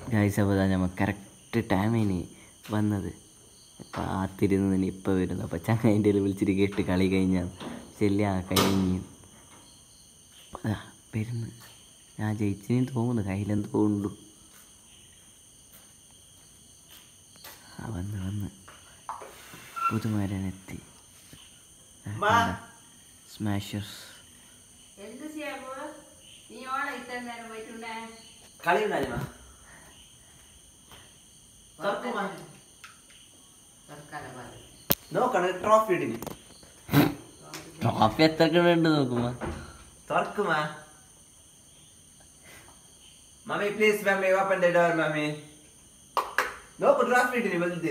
Guys അപ്പോൾ നമ്മൾ correct ടൈമിന് വന്നത് കാത്തിരുന്നതിന് ഇപ്പോൾ വരുന്നു അപ്പോൾ ചങ്ങൻ്റെ വിളിച്ചിട്ട് കേട്ട് കളി കഴിഞ്ഞാൽ ചെല്ലിയാ കഴിഞ്ഞ് അതാ വരുന്നു ഞാൻ ജയിച്ചതിന് തോന്നുന്നു കയ്യിലെന്തോ ഉണ്ടു ആ വന്ന് വന്ന് പുതുമരനെത്തി സ്മാഷേഴ്സ് എന്ത് ചെയ്യാമോ നീ ഓണം ഇത്ര നേരം പോയിട്ടുണ്ടേ കളി ഉണ്ടായിരുന്ന തൽക്കാലം പറയും നോക്കണ ട്രോഫി ഇടിന് ട്രോഫി എത്ര കിട്ടുന്നുണ്ട് നോക്കുമ്പോ തുറക്കുമാ mummy please mummy open the door mummy നോക്ക് ട്രോഫി ഇടിന് വലുത്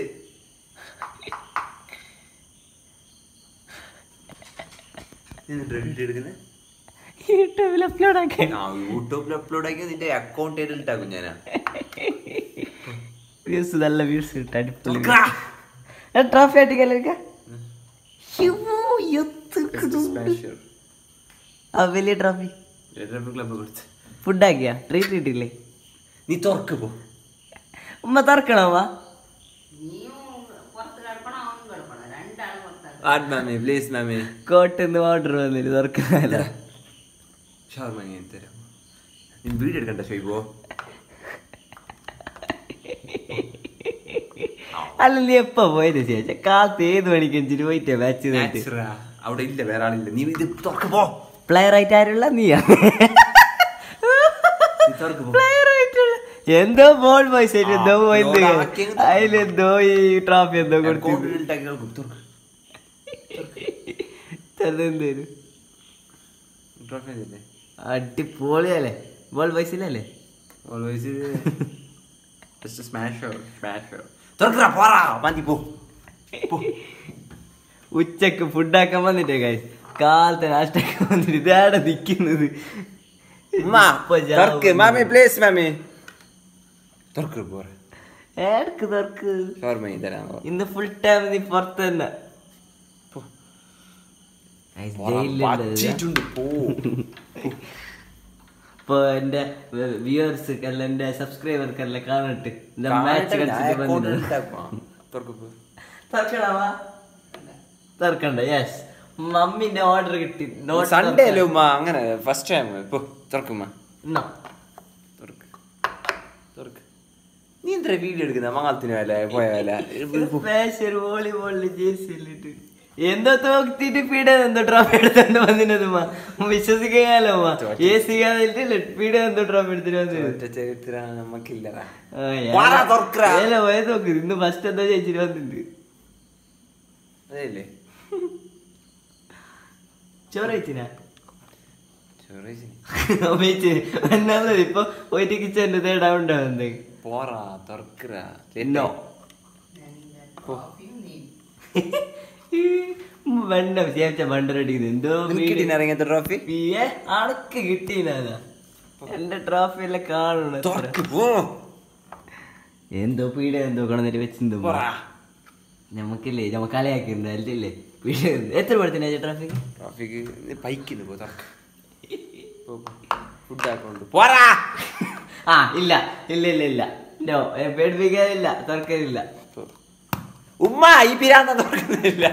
എന്നിട്ട് വീഡിയോ എടുക്കുന്നത് യൂട്യൂബിൽ അപ്ലോഡ് ആക്കാൻ യൂട്യൂബിൽ അപ്ലോഡ് ആക്കി നിന്റെ അക്കൗണ്ട് ഇട്ടാക്കും ഞാനാ വ്യൂസ് നല്ല വ്യൂസ് കിട്ടും അടിപൊളി ട്രോഫി ആയിട്ടില്ല ആ വലിയ ട്രോഫി ക്ലബ് കൊടുത്ത് ഫുഡ് ആക്കിയാ ട്രീറ്റ് കിട്ടില്ലേ നീ തുറക്ക് പോ ഉമ്മ തുറക്കണമ്മ നീയും പുറത്ത് കിടക്കണം അവനും കിടക്കണം രണ്ടാളും പുറത്താണ് ആഡ് മാമി പ്ലീസ് മാമി കോട്ടിന്ന് ഓർഡർ വന്നില്ല തുറക്കാനല്ല ഷവർമ ഞാൻ തരാം നീ വീഡിയോ എടുക്കണ്ട ഷൈബോ അല്ല നീ എപ്പ പോയത് ചേച്ചാ കാത്ത് ഏത് മണിക്ക് അഞ്ചിന് പോയിട്ടേ മാച്ച് ചെയ്തിട്ട് നാച്ചുറാ. അവിടെ ഇല്ല വേറെ ആളില്ല നീ ഇത് തുറക്ക് പോ പ്ലെയർ ആയിട്ട് ആരുള്ള നീയാ നീ തുറക്ക് പോ പ്ലെയർ ആയിട്ടുള്ള എന്തോ ബോൾ പൈസ എന്തോ ആ, പോയത് ലോഡ് ആക്കിയത് അതിലെന്തോ ഈ ട്രോഫി എന്തോ കൊടുത്തു അക്കൗണ്ട് ഇട്ടാക്കി തുറക്ക് തുറക്ക് ചെറുതെന്തേലും ട്രോഫി അല്ലേ അടിപൊളിയല്ലേ ബോൾ പൈസയിലല്ലേ ഓൾവേസ് ജസ്റ്റ് സ്മാഷ് സ്മാഷ് തുറക്കടാ പോറാ മതി പോ പോ. ഉച്ചക്ക് ഫുഡാക്കാൻ വന്നിട്ടേ കായ് കാലത്തെ നാഷ്ടാക്കാൻ വന്നിട്ട് ഇതാടെ നിക്കുന്നത് ഉമ്മ, തുറക്ക് മാമി പ്ലീസ് മാമി തുറക്ക് പോറ ഏടക്ക് തുറക്ക് ഷവർമ തരാം ഇന്ന് ഫുൾ ടൈം നീ പുറത്ത് തന്നെ പോ. Guys, പോറാ, ജയിലിലുണ്ട് ഇത്. പച്ചിട്ടുണ്ട് പോ ഇപ്പൊ എന്റെ വ്യൂവേഴ്സ് അല്ല എന്റെ സബ്സ്ക്രൈബർക്കെല്ലാം കാണട്ടെ എന്റെ മാച്ച് കാണട്ടെ, ഞാൻ കളിച്ചിട്ട് account വന്നത് ഇട്ടാക്കാം. തുറക്ക് പോ തുറക്കണവാ തുറക്കണ്ട യെസ് മമ്മിന്റെ ഓർഡർ കിട്ടി Note സൺഡേ തുറക്കാൻ. അല്ലേ ഉമ്മ അങ്ങനെ ഫസ്റ്റ് ടൈം ഇപ്പൊ തുറക്കുമ്മ No. തുറക്ക് തുറക്ക് നീ എന്താ വീഡിയോ എടുക്കുന്ന മംഗളത്തിന് വില പോയ വില സ്പെഷ്യൽ വോളിബോളില് ജേഴ്സി ഇല്ലിട്ട് എന്തോ തോക്കിട്ട് പീഡ എന്തോ ട്രോഫി എടുത്തോണ്ട് വന്നിനത് വിശ്വസിക്കാലോ എ സി കാതില്ലേ പീഡ എന്തോ ട്രോഫി എടുത്തിട്ട് വന്നത് ചരിത്രം നമുക്കില്ലടാ ആ, വാടാ, ഏല- തുറക്കടാ. ഏല പോയത് നോക്ക് ഇന്ന് ഫസ്റ്റ് എന്തോ ജയിച്ചിട്ട് വന്നിട്ടുണ്ട് അതല്ലേ ചോറയിച്ചിനാ ചോറേച്ചിന് അമ്മേച്ചി എന്നാലും ഇപ്പൊ പോയിട്ട് കിച്ചന്റെ തേടാവുണ്ടോ എന്ത് പോറാ തുറക്കറാ എന്നോ ട്രോഫിയും നീ വെണ്ട ചേച്ച വണ്ടരടിക്കുന്നത് എന്തോ ഇറങ്ങിയത്തെ ട്രോഫി ഏ അണക്ക് കിട്ടീനാ എന്റെ ട്രോഫി എല്ലാം കാണണം തുറക്ക് പോ എന്തോ പീഡ എന്തോ കൊണ്ടിട്ട് വെച്ചിട്ടുണ്ടോ പോറാ നമുക്കില്ലേ നമ്മ കളിയാക്കിണ്ട് അല്ലേ പീഡ എത്ര പടത്തിനാ ട്രോഫി ട്രോഫിക്ക് പൈക്കുന്നു പോ തുറക്ക് ഫുഡ് ആക്കൊണ്ട് പോറാ ആ ഇല്ല ഇല്ല ഇല്ല ഇല്ല നോ പേടിപ്പിക്കാനില്ല തുറക്കലില്ല പോ. ഉമ്മ ഈ പിരാന്ത തുറക്കുന്നില്ല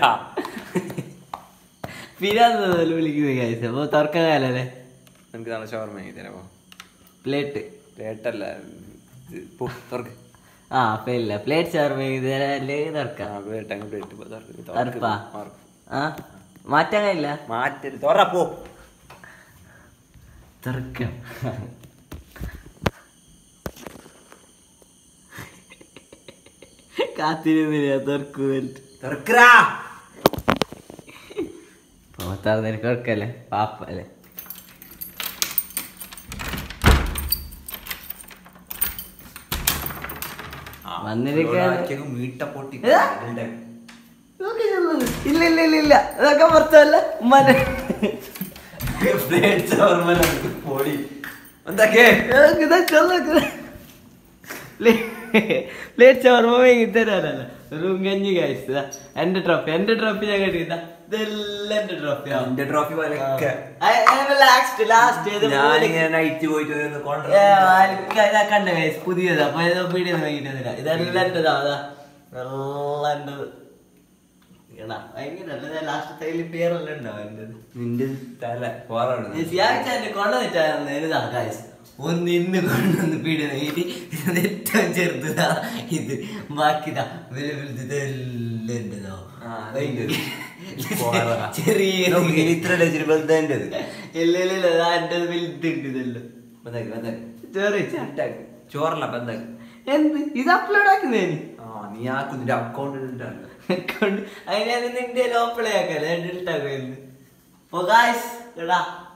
പിരാന്തല്ലോ വിളിക്കുന്നത് കാഴ്ച അപ്പൊ തുറക്കാൻ കാലല്ലേ നമുക്ക് നാളെ ഷവർമ വാങ്ങി തരാമോ പ്ലേറ്റ് ലേട്ടല്ല പോ തുറക്ക് ആ അപ്പൊ ഇല്ല പ്ലേറ്റ് സർവ് ചെയ്തല്ലേ ആ തുറക്കാം പ്ലേറ്റ് അങ്ങ് പ്ലേറ്റ് പോ തുറക്ക് തുറപ്പാ മാർക്ക് ആ മാറ്റാൻ കഴിയില്ല മാറ്റരുത് തുറ പോ തുറക്കാം കാത്തിരുന്നില്ല തുറക്കൂ തുറക്കറാ തുറന്നതിന് കുഴക്കല്ലേ പാപ്പ അല്ലേ വന്നിരിക്കാൻ മീട്ട പൊട്ടി ഏ? നോക്കി ചെല്ലുന്നു. ഇല്ല ഇല്ല ഇല്ല ഇല്ല ഇതൊക്കെ പുറത്തല്ല ഉമ്മാന്റെ പൊടി എന്തൊക്കെ പ്ലേറ്റ് ഷവർമ വാങ്ങി തരാനല്ല റൂം കഞ്ഞി ഗൈസ് എന്റെ ട്രോഫി എന്റെ ട്രോഫി ഞാൻ കണ്ടില്ല ഇതെല്ലാം എന്റെ ട്രോഫിയാ എന്റെ ട്രോഫി പോലെയൊക്കെ ലാസ്റ്റ് ലാസ്റ്റ് ഞാനിങ്ങനെ നൈറ്റ് പോയിട്ട് ഒന്ന് കൊണ്ട് കണ്ട ഗൈസ് പുതിയത് അപ്പൊ ഇത് വീഡിയോ വാങ്ങിയിട്ടില്ല ഇതെല്ലാം എന്റെതാ അതാ എല്ലാം എന്റത് എടാ ഭയങ്കര ലാസ്റ്റ് തൈല് പേരെല്ലാം ഉണ്ടാവും എന്റത് നിന്റെ തല പോറാണ് സിയാച്ചാന്റെ കൊണ്ടുവന്നിട്ടാ ഗൈസ് ഒന്ന് ഇന്ന് കൊണ്ടുവന്ന് പീഡിയ നേടി ഏറ്റവും ചെറുതാ ഇത് ബാക്കിതാ വലുത് ഇതെല്ലാം എന്റെതോ ആ, അതിന്റെ പോരാ. ചെറിയ നോക്ക്, ഇനി ഇത്ര ഡേച്ചിന് ബന്ധേണ്ടത് ഇല്ല ഇല്ല ഇല്ല അതാ എന്റത് വലുതുണ്ട് ഇതെല്ലാം ബന്ധാക്ക് ബന്ധാക്ക് ചെറിയ ചോറല്ല ബന്ധാക്ക് എന്ത് ഇത് അപ്ലോഡ് ആക്കുന്നേനി ആ നീ ആക്കും നിന്റെ അക്കൗണ്ടിൽ അക്കൗണ്ട് അതിനെ നിന്റെ ഓപ്പളേ ആക്കല്ലേ ഇട്ടാക്കുമായിരുന്നു അപ്പൊ ഗായ്സ് എടാ